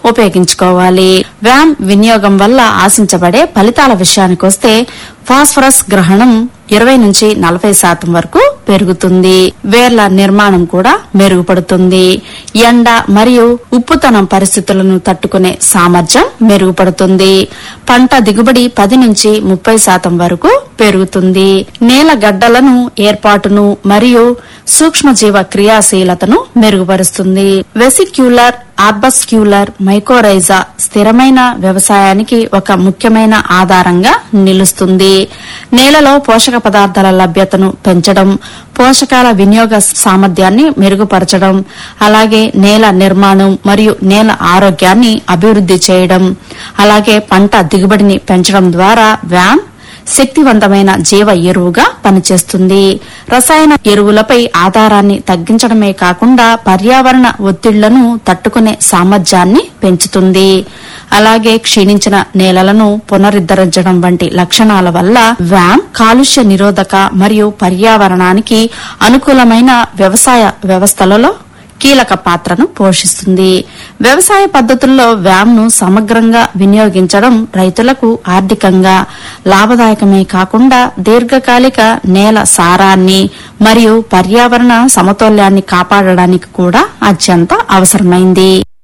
ఉపయోగించుకోవాలి వ్యామ్ వినియోగం వల్ల ఆశించబడే ఫలితాల విషయానికొస్తే ఫాస్ఫరస్ గ్రహణం ఇరవై నుంచి నలభై శాతం వరకు పెరుగుతుంది వేర్ల నిర్మాణం కూడా మెరుగుపడుతుంది ఎండ మరియు ఉప్పుతనం పరిస్థితులను తట్టుకునే సామర్థ్యం మెరుగుపడుతుంది పంట దిగుబడి పది నుంచి ముప్పై శాతం వరకు పెరుగుతుంది నేల గడ్డలను ఏర్పాటును మరియు సూక్ష్మజీవ క్రియాశీలతను మెరుగుపరుస్తుంది వెసిక్యులర్ ఆర్బస్క్యులర్ మైకోరైజా స్థిరమైన వ్యవసాయానికి ఒక ముఖ్యమైన ఆధారంగా నిలుస్తుంది నేలలో పోషక పదార్థాల లభ్యతను పెంచడం పోషకాల వినియోగ సామర్థ్యాన్ని మెరుగుపరచడం అలాగే నేల నిర్మాణం మరియు నేల ఆరోగ్యాన్ని అభివృద్ధి చేయడం అలాగే పంట దిగుబడిని పెంచడం ద్వారా వ్యామ్ శక్తివంతమైన జీవ ఎరువుగా పనిచేస్తుంది రసాయన ఎరువులపై ఆధారాన్ని తగ్గించడమే కాకుండా పర్యావరణ ఒత్తిళ్లను తట్టుకునే సామర్థ్యాన్ని పెంచుతుంది అలాగే క్షీణించిన నేలలను పునరుద్ధరించడం వంటి లక్షణాల వల్ల వ్యామ్ కాలుష్య నిరోధక మరియు పర్యావరణానికి అనుకూలమైన వ్యవసాయ వ్యవస్థలలో కీలక పాత్రను పోషిస్తుంది వ్యవసాయ పద్ధతుల్లో వ్యామ్ ను సమగ్రంగా వినియోగించడం రైతులకు ఆర్థికంగా లాభదాయకమే కాకుండా దీర్ఘకాలిక నేల సారాన్ని మరియు పర్యావరణ సమతౌల్యాన్ని కాపాడడానికి కూడా అత్యంత అవసరమైంది